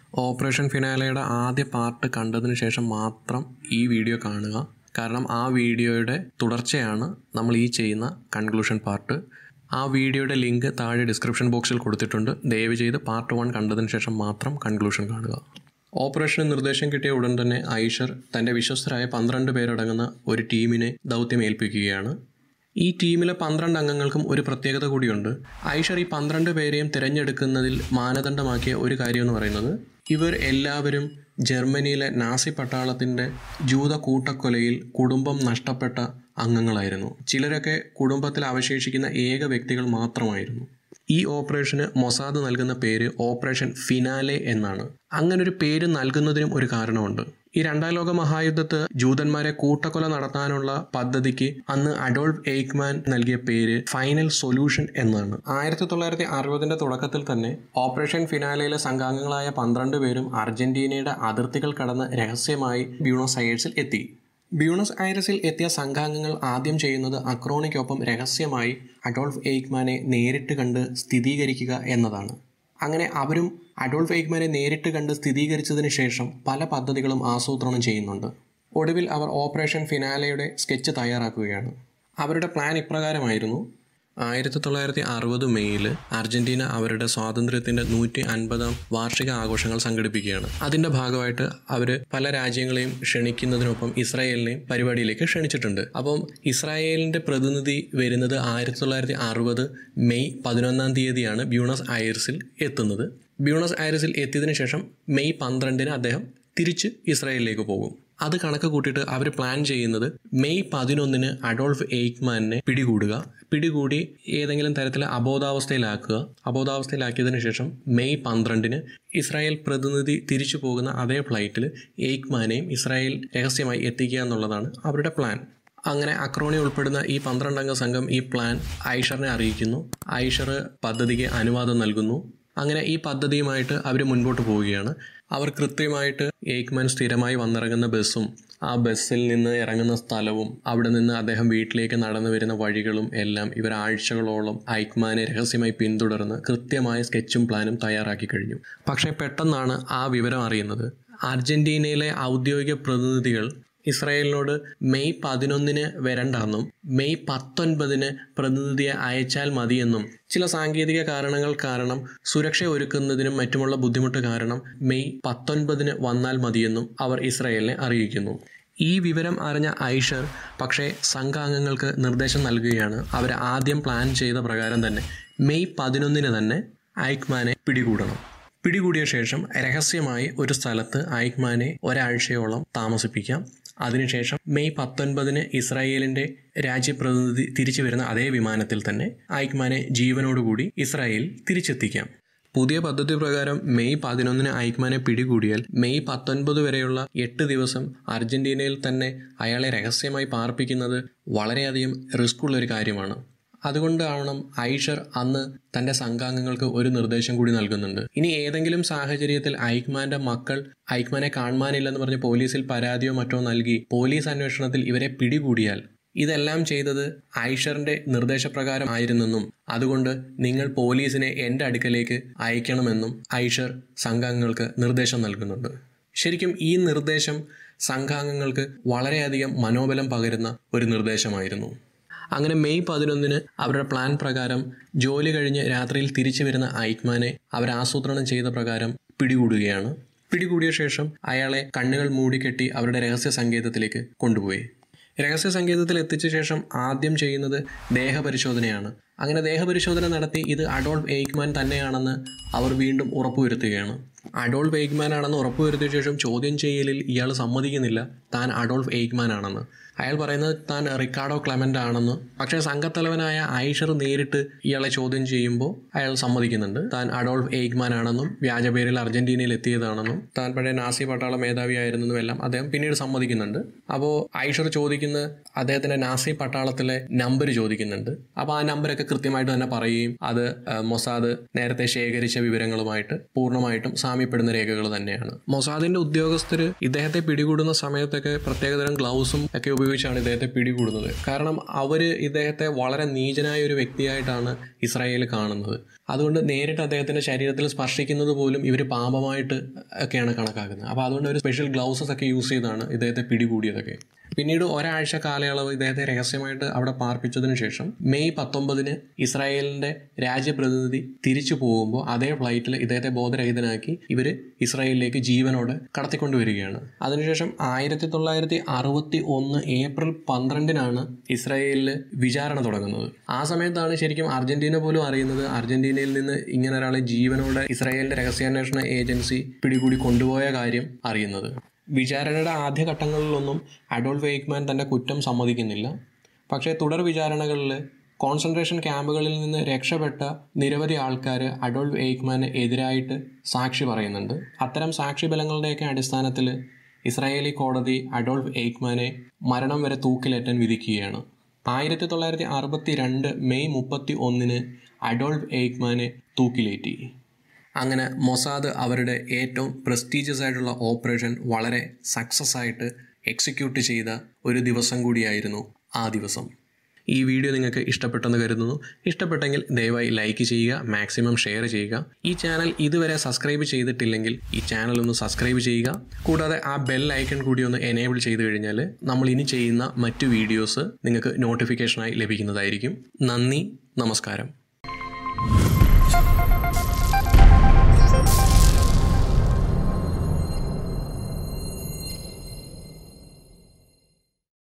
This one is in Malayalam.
ഓപ്പറേഷൻ ഫിനാലയുടെ ആദ്യ പാർട്ട് കണ്ടതിന് ശേഷം മാത്രം ഈ വീഡിയോ കാണുക കാരണം ആ വീഡിയോയുടെ തുടർച്ചയാണ് നമ്മൾ ഈ ചെയ്യുന്ന കൺക്ലൂഷൻ പാർട്ട് ആ വീഡിയോയുടെ ലിങ്ക് താഴെ ഡിസ്ക്രിപ്ഷൻ ബോക്സിൽ കൊടുത്തിട്ടുണ്ട് ദയവ് ചെയ്ത് പാർട്ട് വൺ കണ്ടതിന് ശേഷം മാത്രം കൺക്ലൂഷൻ കാണുക ഓപ്പറേഷന് നിർദ്ദേശം കിട്ടിയ ഉടൻ തന്നെ ഐഷർ തൻ്റെ വിശ്വസ്തരായ പന്ത്രണ്ട് പേരടങ്ങുന്ന ഒരു ടീമിനെ ദൗത്യം ഏൽപ്പിക്കുകയാണ് ഈ ടീമിലെ പന്ത്രണ്ട് അംഗങ്ങൾക്കും ഒരു പ്രത്യേകത കൂടിയുണ്ട് ഐഷർ ഈ പന്ത്രണ്ട് പേരെയും തിരഞ്ഞെടുക്കുന്നതിൽ മാനദണ്ഡമാക്കിയ ഒരു കാര്യമെന്ന് പറയുന്നത് ഇവർ എല്ലാവരും ജർമ്മനിയിലെ നാസി പട്ടാളത്തിൻ്റെ ജൂത കൂട്ടക്കൊലയിൽ കുടുംബം നഷ്ടപ്പെട്ട അംഗങ്ങളായിരുന്നു ചിലരൊക്കെ കുടുംബത്തിൽ അവശേഷിക്കുന്ന ഏക വ്യക്തികൾ മാത്രമായിരുന്നു ഈ ഓപ്പറേഷന് മൊസാദ് നൽകുന്ന പേര് ഓപ്പറേഷൻ ഫിനാലെ എന്നാണ് അങ്ങനെ ഒരു പേര് നൽകുന്നതിനും ഒരു കാരണമുണ്ട് ഈ രണ്ടാം ലോക മഹായുദ്ധത്ത് ജൂതന്മാരെ കൂട്ടക്കൊല നടത്താനുള്ള പദ്ധതിക്ക് അന്ന് അഡോൾഫ് എയ്ക്മാൻ നൽകിയ പേര് ഫൈനൽ സൊല്യൂഷൻ എന്നാണ് ആയിരത്തി തൊള്ളായിരത്തി അറുപതിന്റെ തുടക്കത്തിൽ തന്നെ ഓപ്പറേഷൻ ഫിനാലയിലെ സംഘാംഗങ്ങളായ പന്ത്രണ്ട് പേരും അർജന്റീനയുടെ അതിർത്തികൾ കടന്ന് രഹസ്യമായി ബ്യൂണോസ് അയേഴ്സിൽ എത്തി ബ്യൂണസ് ഐറസിൽ എത്തിയ സംഘാംഗങ്ങൾ ആദ്യം ചെയ്യുന്നത് അക്രോണിക്കൊപ്പം രഹസ്യമായി അഡോൾഫ് എയ്ക്മാനെ നേരിട്ട് കണ്ട് സ്ഥിരീകരിക്കുക എന്നതാണ് അങ്ങനെ അവരും അഡോൾഫ് എയ്ക്മാനെ നേരിട്ട് കണ്ട് സ്ഥിരീകരിച്ചതിന് ശേഷം പല പദ്ധതികളും ആസൂത്രണം ചെയ്യുന്നുണ്ട് ഒടുവിൽ അവർ ഓപ്പറേഷൻ ഫിനാലയുടെ സ്കെച്ച് തയ്യാറാക്കുകയാണ് അവരുടെ പ്ലാൻ ഇപ്രകാരമായിരുന്നു ആയിരത്തി തൊള്ളായിരത്തി അറുപത് മെയ്യിൽ അർജന്റീന അവരുടെ സ്വാതന്ത്ര്യത്തിന്റെ നൂറ്റി അൻപതാം വാർഷിക ആഘോഷങ്ങൾ സംഘടിപ്പിക്കുകയാണ് അതിന്റെ ഭാഗമായിട്ട് അവർ പല രാജ്യങ്ങളെയും ക്ഷണിക്കുന്നതിനൊപ്പം ഇസ്രായേലിനെയും പരിപാടിയിലേക്ക് ക്ഷണിച്ചിട്ടുണ്ട് അപ്പം ഇസ്രായേലിന്റെ പ്രതിനിധി വരുന്നത് ആയിരത്തി തൊള്ളായിരത്തി അറുപത് മെയ് പതിനൊന്നാം തീയതിയാണ് ബ്യൂണസ് ഐറിസിൽ എത്തുന്നത് ബ്യൂണസ് ഐറിസിൽ എത്തിയതിനു ശേഷം മെയ് പന്ത്രണ്ടിന് അദ്ദേഹം തിരിച്ച് ഇസ്രായേലിലേക്ക് പോകും അത് കണക്ക് കൂട്ടിയിട്ട് അവർ പ്ലാൻ ചെയ്യുന്നത് മെയ് പതിനൊന്നിന് അഡോൾഫ് എയ്ക്മാനെ പിടികൂടുക പിടികൂടി ഏതെങ്കിലും തരത്തിൽ അബോധാവസ്ഥയിലാക്കുക അബോധാവസ്ഥയിലാക്കിയതിനു ശേഷം മെയ് പന്ത്രണ്ടിന് ഇസ്രായേൽ പ്രതിനിധി തിരിച്ചു പോകുന്ന അതേ ഫ്ലൈറ്റിൽ എയ്ക്മാനെയും ഇസ്രായേൽ രഹസ്യമായി എത്തിക്കുക എന്നുള്ളതാണ് അവരുടെ പ്ലാൻ അങ്ങനെ അക്രോണി ഉൾപ്പെടുന്ന ഈ പന്ത്രണ്ടംഗ സംഘം ഈ പ്ലാൻ ഐഷറിനെ അറിയിക്കുന്നു ഐഷർ പദ്ധതിക്ക് അനുവാദം നൽകുന്നു അങ്ങനെ ഈ പദ്ധതിയുമായിട്ട് അവർ മുൻപോട്ട് പോവുകയാണ് അവർ കൃത്യമായിട്ട് ഏക്മാൻ സ്ഥിരമായി വന്നിറങ്ങുന്ന ബസ്സും ആ ബസ്സിൽ നിന്ന് ഇറങ്ങുന്ന സ്ഥലവും അവിടെ നിന്ന് അദ്ദേഹം വീട്ടിലേക്ക് നടന്നു വരുന്ന വഴികളും എല്ലാം ഇവർ ആഴ്ചകളോളം ഐക്മാനെ രഹസ്യമായി പിന്തുടർന്ന് കൃത്യമായ സ്കെച്ചും പ്ലാനും തയ്യാറാക്കി കഴിഞ്ഞു പക്ഷേ പെട്ടെന്നാണ് ആ വിവരം അറിയുന്നത് അർജന്റീനയിലെ ഔദ്യോഗിക പ്രതിനിധികൾ ഇസ്രായേലിനോട് മെയ് പതിനൊന്നിന് വരണ്ടെന്നും മെയ് പത്തൊൻപതിന് പ്രതിനിധിയെ അയച്ചാൽ മതിയെന്നും ചില സാങ്കേതിക കാരണങ്ങൾ കാരണം സുരക്ഷ ഒരുക്കുന്നതിനും മറ്റുമുള്ള ബുദ്ധിമുട്ട് കാരണം മെയ് പത്തൊൻപതിന് വന്നാൽ മതിയെന്നും അവർ ഇസ്രായേലിനെ അറിയിക്കുന്നു ഈ വിവരം അറിഞ്ഞ ഐഷർ പക്ഷേ സംഘാംഗങ്ങൾക്ക് നിർദ്ദേശം നൽകുകയാണ് അവർ ആദ്യം പ്ലാൻ ചെയ്ത പ്രകാരം തന്നെ മെയ് പതിനൊന്നിന് തന്നെ ഐക്മാനെ പിടികൂടണം പിടികൂടിയ ശേഷം രഹസ്യമായി ഒരു സ്ഥലത്ത് ഐക്മാനെ ഒരാഴ്ചയോളം താമസിപ്പിക്കാം അതിനുശേഷം മെയ് പത്തൊൻപതിന് ഇസ്രായേലിന്റെ രാജ്യപ്രതിനിധി തിരിച്ചു വരുന്ന അതേ വിമാനത്തിൽ തന്നെ ഐക്മാനെ ജീവനോടുകൂടി ഇസ്രായേൽ തിരിച്ചെത്തിക്കാം പുതിയ പദ്ധതി പ്രകാരം മെയ് പതിനൊന്നിന് ഐക്മാനെ പിടികൂടിയാൽ മെയ് പത്തൊൻപത് വരെയുള്ള എട്ട് ദിവസം അർജന്റീനയിൽ തന്നെ അയാളെ രഹസ്യമായി പാർപ്പിക്കുന്നത് വളരെയധികം റിസ്ക് ഉള്ള ഒരു കാര്യമാണ് അതുകൊണ്ടാവണം ഐഷർ അന്ന് തന്റെ സംഘാംഗങ്ങൾക്ക് ഒരു നിർദ്ദേശം കൂടി നൽകുന്നുണ്ട് ഇനി ഏതെങ്കിലും സാഹചര്യത്തിൽ ഐക്മാന്റെ മക്കൾ ഐക്മാനെ കാണാനില്ലെന്ന് പറഞ്ഞ് പോലീസിൽ പരാതിയോ മറ്റോ നൽകി പോലീസ് അന്വേഷണത്തിൽ ഇവരെ പിടികൂടിയാൽ ഇതെല്ലാം ചെയ്തത് ഐഷറിന്റെ നിർദ്ദേശപ്രകാരം ആയിരുന്നെന്നും അതുകൊണ്ട് നിങ്ങൾ പോലീസിനെ എൻ്റെ അടുക്കലേക്ക് അയക്കണമെന്നും ഐഷർ സംഘാംഗങ്ങൾക്ക് നിർദ്ദേശം നൽകുന്നുണ്ട് ശരിക്കും ഈ നിർദ്ദേശം സംഘാംഗങ്ങൾക്ക് വളരെയധികം മനോബലം പകരുന്ന ഒരു നിർദ്ദേശമായിരുന്നു അങ്ങനെ മെയ് പതിനൊന്നിന് അവരുടെ പ്ലാൻ പ്രകാരം ജോലി കഴിഞ്ഞ് രാത്രിയിൽ തിരിച്ചു വരുന്ന ഐക്മാനെ അവർ ആസൂത്രണം ചെയ്ത പ്രകാരം പിടികൂടുകയാണ് പിടികൂടിയ ശേഷം അയാളെ കണ്ണുകൾ മൂടിക്കെട്ടി അവരുടെ രഹസ്യ സങ്കേതത്തിലേക്ക് കൊണ്ടുപോയി രഹസ്യ സങ്കേതത്തിൽ എത്തിച്ച ശേഷം ആദ്യം ചെയ്യുന്നത് ദേഹപരിശോധനയാണ് അങ്ങനെ ദേഹപരിശോധന നടത്തി ഇത് അഡോൾഫ് എയ്ക്മാൻ തന്നെയാണെന്ന് അവർ വീണ്ടും ഉറപ്പുവരുത്തുകയാണ് അഡോൾഫ് എയ്ക്മാൻ ആണെന്ന് ഉറപ്പുവരുത്തിയ ശേഷം ചോദ്യം ചെയ്യലിൽ ഇയാൾ സമ്മതിക്കുന്നില്ല താൻ അഡോൾഫ് എയ്ക്മാൻ ആണെന്ന് അയാൾ പറയുന്നത് താൻ റിക്കാർഡോ ക്ലെമൻ്റ് ആണെന്ന് പക്ഷേ സംഘത്തലവനായ ഐഷർ നേരിട്ട് ഇയാളെ ചോദ്യം ചെയ്യുമ്പോൾ അയാൾ സമ്മതിക്കുന്നുണ്ട് താൻ അഡോൾഫ് എയ്ക്മാൻ ആണെന്നും വ്യാജപേരിൽ അർജന്റീനയിൽ എത്തിയതാണെന്നും താൻ പഴയ നാസി പട്ടാള മേധാവിയായിരുന്നെന്നും എല്ലാം അദ്ദേഹം പിന്നീട് സമ്മതിക്കുന്നുണ്ട് അപ്പോൾ ഐഷർ ചോദിക്കുന്ന അദ്ദേഹത്തിന്റെ നാസി പട്ടാളത്തിലെ നമ്പർ ചോദിക്കുന്നുണ്ട് അപ്പോൾ ആ നമ്പരൊക്കെ കൃത്യമായിട്ട് തന്നെ പറയുകയും അത് ആ, മൊസാദ് നേരത്തെ ശേഖരിച്ച വിവരങ്ങളുമായിട്ട് പൂർണ്ണമായിട്ടും സാമ്യപ്പെടുന്ന രേഖകൾ തന്നെയാണ് മൊസാദിന്റെ ഉദ്യോഗസ്ഥർ ഇദ്ദേഹത്തെ പിടികൂടുന്ന സമയത്തൊക്കെ പ്രത്യേകതരം ഗ്ലൗസും ഒക്കെ ഉപയോഗിച്ച് ഉപയോഗിച്ചാണ് ഇദ്ദേഹത്തെ പിടികൂടുന്നത് കാരണം അവർ ഇദ്ദേഹത്തെ വളരെ നീചനായ ഒരു വ്യക്തിയായിട്ടാണ് ഇസ്രായേൽ കാണുന്നത് അതുകൊണ്ട് നേരിട്ട് അദ്ദേഹത്തിൻ്റെ ശരീരത്തിൽ സ്പർശിക്കുന്നത് പോലും ഇവർ പാപമായിട്ട് ഒക്കെയാണ് കണക്കാക്കുന്നത് അപ്പോൾ അതുകൊണ്ട് ഒരു സ്പെഷ്യൽ ഗ്ലൗസസ് ഒക്കെ യൂസ് ചെയ്താണ് ഇദ്ദേഹത്തെ പിടികൂടിയതൊക്കെ പിന്നീട് ഒരാഴ്ച കാലയളവ് ഇദ്ദേഹത്തെ രഹസ്യമായിട്ട് അവിടെ പാർപ്പിച്ചതിന് ശേഷം മെയ് പത്തൊമ്പതിന് ഇസ്രായേലിൻ്റെ രാജ്യപ്രതിനിധി തിരിച്ചു പോകുമ്പോൾ അതേ ഫ്ലൈറ്റിൽ ഇദ്ദേഹത്തെ ബോധരഹിതനാക്കി ഇവർ ഇസ്രായേലിലേക്ക് ജീവനോടെ കടത്തിക്കൊണ്ടുവരികയാണ് അതിനുശേഷം ആയിരത്തി തൊള്ളായിരത്തി അറുപത്തി ഒന്ന് ഏപ്രിൽ പന്ത്രണ്ടിനാണ് ഇസ്രായേലിൽ വിചാരണ തുടങ്ങുന്നത് ആ സമയത്താണ് ശരിക്കും അർജന്റീന പോലും അറിയുന്നത് അർജന്റീനയിൽ നിന്ന് ഇങ്ങനെ ഒരാളെ ജീവനോടെ ഇസ്രായേലിൻ്റെ രഹസ്യാന്വേഷണ ഏജൻസി പിടികൂടി കൊണ്ടുപോയ കാര്യം അറിയുന്നത് വിചാരണയുടെ ആദ്യഘട്ടങ്ങളിലൊന്നും അഡോൾഫ് എയ്ക്മാൻ തൻ്റെ കുറ്റം സമ്മതിക്കുന്നില്ല പക്ഷേ തുടർ വിചാരണകളിൽ കോൺസെൻട്രേഷൻ ക്യാമ്പുകളിൽ നിന്ന് രക്ഷപ്പെട്ട നിരവധി ആൾക്കാർ അഡോൾഫ് എയ്ക്മാന് എതിരായിട്ട് സാക്ഷി പറയുന്നുണ്ട് അത്തരം സാക്ഷിബലങ്ങളുടെയൊക്കെ അടിസ്ഥാനത്തിൽ ഇസ്രായേലി കോടതി അഡോൾഫ് എയ്ക്മാനെ മരണം വരെ തൂക്കിലേറ്റാൻ വിധിക്കുകയാണ് ആയിരത്തി തൊള്ളായിരത്തി അറുപത്തി രണ്ട് മെയ് മുപ്പത്തി ഒന്നിന് അഡോൾഫ് എയ്ക്മാനെ തൂക്കിലേറ്റി അങ്ങനെ മൊസാദ് അവരുടെ ഏറ്റവും പ്രസ്റ്റീജിയസ് ആയിട്ടുള്ള ഓപ്പറേഷൻ വളരെ സക്സസ് ആയിട്ട് എക്സിക്യൂട്ട് ചെയ്ത ഒരു ദിവസം കൂടിയായിരുന്നു ആ ദിവസം ഈ വീഡിയോ നിങ്ങൾക്ക് ഇഷ്ടപ്പെട്ടെന്ന് കരുതുന്നു ഇഷ്ടപ്പെട്ടെങ്കിൽ ദയവായി ലൈക്ക് ചെയ്യുക മാക്സിമം ഷെയർ ചെയ്യുക ഈ ചാനൽ ഇതുവരെ സബ്സ്ക്രൈബ് ചെയ്തിട്ടില്ലെങ്കിൽ ഈ ചാനൽ ഒന്ന് സബ്സ്ക്രൈബ് ചെയ്യുക കൂടാതെ ആ ബെൽ ഐക്കൺ കൂടി ഒന്ന് എനേബിൾ ചെയ്ത് കഴിഞ്ഞാൽ നമ്മൾ ഇനി ചെയ്യുന്ന മറ്റു വീഡിയോസ് നിങ്ങൾക്ക് നോട്ടിഫിക്കേഷനായി ലഭിക്കുന്നതായിരിക്കും നന്ദി നമസ്കാരം